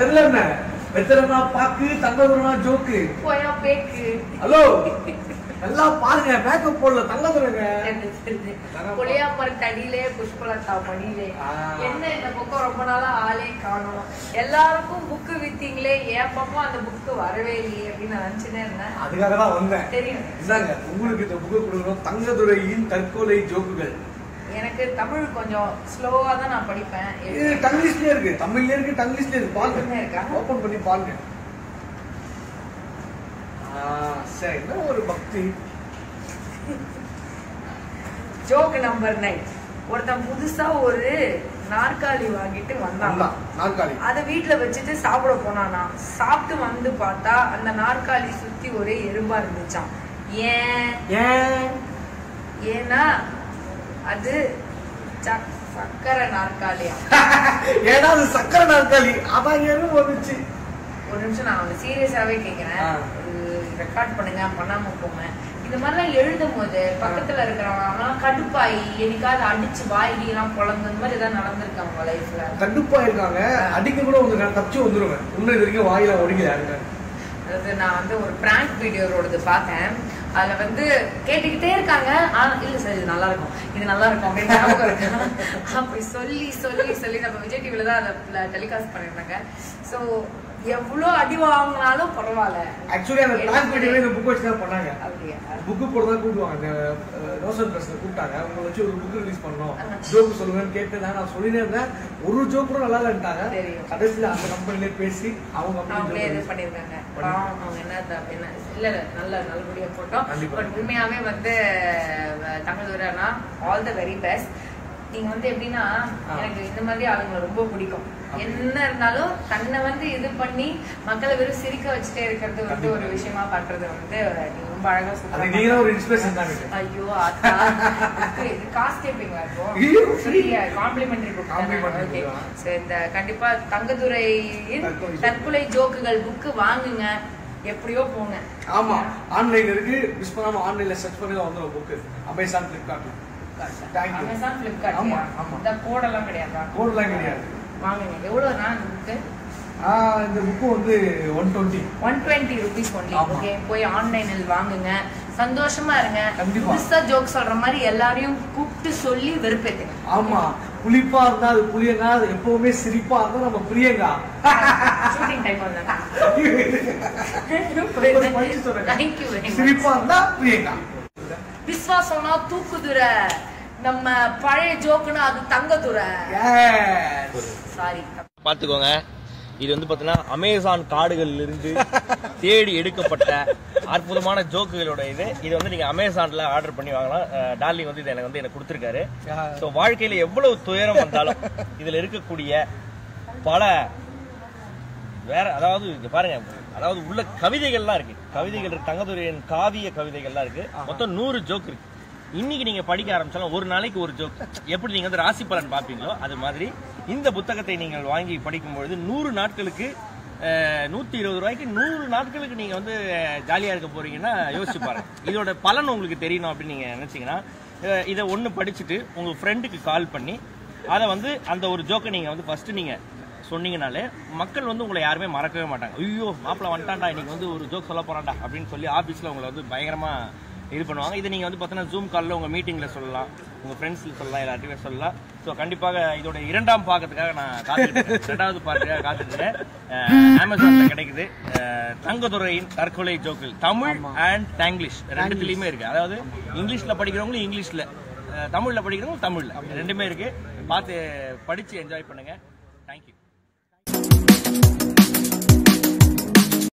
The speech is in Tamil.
தெரியல என்ன வெத்தரனா பாக்கு தங்கதுரனா ஜோக்கு போயா பேக்கு ஹலோ நல்லா பாருங்க மேக்கப் போடல தங்கதுரங்க புளியாமரத்து அடியிலே புஷ்பலதா மடியிலே ஆ. என்ன இந்த பக்கம் ரொம்ப நாளா ஆளே காணோம் எல்லாருக்கும் புக்கு வித்தீங்களே என் பக்கம் அந்த புக்கு வரவே இல்லையே அப்படின்னு நான் நினைச்சுனே இருந்தேன் அதுக்காக தான் வந்தேன் தெரியும் இந்தாங்க உங்களுக்கு இந்த புக்கு கொடுக்கணும் தங்கதுரையின் தற்கொலை ஜோக்குகள் எனக்கு தமிழ் கொஞ்சம் ஸ்லோவா தான் நான் படிப்பேன் இது தங்கிலீஷ்லயே இருக்கு தமிழ்லயே இருக்கு தங்கிலீஷ்லயே இருக்கு என்ன பாருங்க இருக்கா? ஓபன் பண்ணி பாருங்க ஆ, சரி என்ன ஒரு பக்தி ஜோக் நம்பர் நைன் ஒருத்தன் புதுசா ஒரு நாற்காலி வாங்கிட்டு வந்தான் நல்லா நாற்காலி அதை வீட்ல வச்சுட்டு சாப்பிட போனானா சாப்பிட்டு வந்து பார்த்தா அந்த நாற்காலி சுத்தி ஒரே எறும்பா இருந்துச்சாம் ஏன் ஏன் ஏன்னா அது சக்- சக்கரை நாற்காலியா ஏன்னா அது சக்கரை நாற்காலி அதான் எறும்பு வந்துச்சு ஒரு நிமிஷம் நான் அவங்க சீரியஸாவே கேக்குறேன் ஆ. ரெக்கார்ட் பண்ணுங்க பண்ணாம போங்க இந்த மாதிரிலாம் எழுதும் போது பக்கத்துல இருக்கிறவங்க அவங்கலாம் கடுப்பாயி என்னைக்காவது அடிச்சு வாய்லாம் பொழந்து இந்த மாதிரி ஏதாவது நடந்திருக்கு அவங்க லைஃப்ல கடுப்பா இருக்காங்க அடிக்க கூட வந்து நான் தப்பிச்சு வந்துருவேன் இன்னும் இது வரைக்கும் வாயில ஒடிக்கல யாருங்க அதாவது நான் வந்து ஒரு பிராங்க் வீடியோவோடது பார்த்தேன் அதுல வந்து கேட்டுக்கிட்டே இருக்காங்க ஆனா இல்ல சார் இது நல்லா இருக்கும் இது நல்லா இருக்கும் அப்படின்னு ஞாபகம் இருக்கு அப்படி சொல்லி சொல்லி சொல்லி நம்ம விஜய் டிவில தான் அதை டெலிகாஸ்ட் பண்ணிருந்தாங்க சோ எவ்வளவு அடி வாங்கினாலும் பரவாயில்ல ஆக்சுவலி அந்த பிளான் வீடியோவே இந்த புக் வச்சு தான் பண்ணாங்க அப்படியா புக்கு போட தான் கூப்பிடுவாங்க ரோசன் பிரஸ்ல கூப்பிட்டாங்க உங்களை வச்சு ஒரு புக் ரிலீஸ் பண்ணோம் ஆஹா. ஜோக்கு சொல்லுங்கன்னு கேட்டு நான் நான் சொல்லினே இருந்தேன் ஒரு ஜோக் கூட நல்லா இல்லைன்ட்டாங்க தெரியும். கடைசியில அந்த கம்பெனிலே பேசி அவங்க அவங்களே இது company பண்ணிருக்காங்க பண்ணி- பாவம் அவங்க என்ன த- என்ன இல்ல இல்ல நல்ல நல்லபடியா போட்டோம் கண்டிப்பா. பட் உண்மையாவே வந்து தமிழ்துரைனா ஆல் த வெரி பெஸ்ட் நீங்க வந்து எப்படின்னா ஆ. எனக்கு இந்த மாதிரி ஆளுங்களை ரொம்ப பிடிக்கும் அப்படி. என்ன இருந்தாலும் தன்னை வந்து இது பண்ணி மக்களை வெறும் சிரிக்க வச்சுட்டே இருக்கிறது வந்து கண்டிப்பா. ஒரு விஷயமா பண்றது வந்து நீங்க ரொம்ப அழகா அது சொல்றீங்க நீங்க தான் ஒரு இன்ஸ்பிரேஷன் தான் எனக்கு. ஐயோ அத்தா இது காஸ்ட் கேப்பீங்களா இப்போ ஐயோ, ஃப்ரீயா complimentary book Complimentary okay book ஆ. சோ இந்த கண்டிப்பா தங்கதுரையின் தற்கொலை joke. தற்கொலை ஜோக்குகள் புக்கு வாங்குங்க எப்படியோ போங்க ஆமா ஆன்லைன் இருக்கு மிஸ் பண்ணாம ஆன்லைன்ல சர்ச் பண்ணி தான் வந்துடும் புக்கு அமேசான் பிளிப்கார்ட்ல தேங்க்யூ அமேசான் பிளிப்கார்ட் ஆமா, ஆமா. இந்த கோடெல்லாம் கிடையாதா கோடெல்லாம் கிடையாது வாங்குங்க எவ்வளவு நான் புக்கு ஆ, இந்த புக்கு வந்து one twenty one twenty rupees only ஆமா. ஓகே போய் ஆன்லைனில் வாங்குங்க சந்தோஷமா இருங்க கண்டிப்பா. புதுசா ஜோக் சொல்ற மாதிரி எல்லாரையும் கூப்பிட்டு சொல்லி வெறுப்பேத்துங்க ஆமா புளிப்பா இருந்தா அது புளியங்கா அது எப்பவுமே சிரிப்பா இருந்தா நம்ம பிரியங்கா ஷூட்டிங் டைம் வந்தாங்க ஒரு பரிசு சொல்றேன். தேங்க்யூ வெரி மச் சிரிப்பா இருந்தா பிரியங்கா விஸ்வாசம்னா தூக்குதுரை நம்ம பழைய ஜோக்குனா அது தங்கதுரை Yes. சாரி பார்த்துக்கோங்க இது வந்து பார்த்தீங்கன்னா அமேசான் காடுகளில் இருந்து தேடி எடுக்கப்பட்ட அற்புதமான ஜோக்குகளோட இது இது வந்து நீங்க அமேசான்ல ஆர்டர் பண்ணி வாங்கலாம் அஹ் டார்லிங் வந்து இதை எனக்கு வந்து எனக்கு கொடுத்துருக்காரு ஸோ வாழ்க்கையில எவ்வளவு துயரம் வந்தாலும் இதுல இருக்கக்கூடிய பல வேற அதாவது இங்க பாருங்க அதாவது உள்ள கவிதைகள்லாம் இருக்கு கவிதைகள் இருக்கு தங்கதுரையின் காவிய கவிதைகள்லாம் இருக்கு மொத்தம் நூறு ஜோக் இருக்கு இன்னைக்கு நீங்க படிக்க ஆரம்பிச்சாலும் ஒரு நாளைக்கு ஒரு ஜோக் எப்படி நீங்க வந்து ராசி பலன் பார்ப்பீங்களோ அது மாதிரி இந்த புத்தகத்தை நீங்கள் வாங்கி படிக்கும் பொழுது நூறு நாட்களுக்கு அஹ், நூத்தி இருபது ரூபாய்க்கு நூறு நாட்களுக்கு நீங்க வந்து ஜாலியா இருக்க போறீங்கன்னா யோசிச்சு பாருங்க இதோட பலன் உங்களுக்கு தெரியணும் அப்படின்னு நீங்க நினைச்சீங்கன்னா அஹ், இதை ஒண்ணு படிச்சுட்டு உங்க ஃப்ரெண்டுக்கு கால் பண்ணி அதை வந்து அந்த ஒரு ஜோக்கை நீங்க வந்து ஃபர்ஸ்ட் நீங்க சொன்னீங்கனாலே மக்கள் வந்து உங்களை யாருமே மறக்கவே மாட்டாங்க ஐயோ மாப்பிள்ள வந்துட்டான்டா இன்னைக்கு வந்து ஒரு ஜோக் சொல்ல போறான்டா அப்படின்னு சொல்லி ஆபீஸ்ல உங்களை வந்து பயங்கரமா இது பண்ணுவாங்க இதை நீங்க வந்து பார்த்தீங்கன்னா ஜூம் காலில் உங்க மீட்டிங்ல சொல்லலாம் உங்க ஃப்ரெண்ட்ஸ்ல சொல்லலாம் எல்லாத்தையுமே சொல்லலாம் ஸோ கண்டிப்பாக இதோட இரண்டாம் பாகத்துக்காக நான் காத்துட்டு ரெண்டாவது பாட்டுக்காக காத்துட்டு அமேசான்ல கிடைக்குது அஹ், தங்கதுரையின் தற்கொலை ஜோக்கில் தமிழ் அண்ட் தங்கிலீஷ் ரெண்டுத்துலயுமே இருக்கு அதாவது இங்கிலீஷ்ல படிக்கிறவங்களும் இங்கிலீஷ்ல அஹ், தமிழ்ல படிக்கிறவங்க தமிழ்ல ரெண்டுமே இருக்கு பார்த்து படிச்சு என்ஜாய் பண்ணுங்க தேங்க்யூ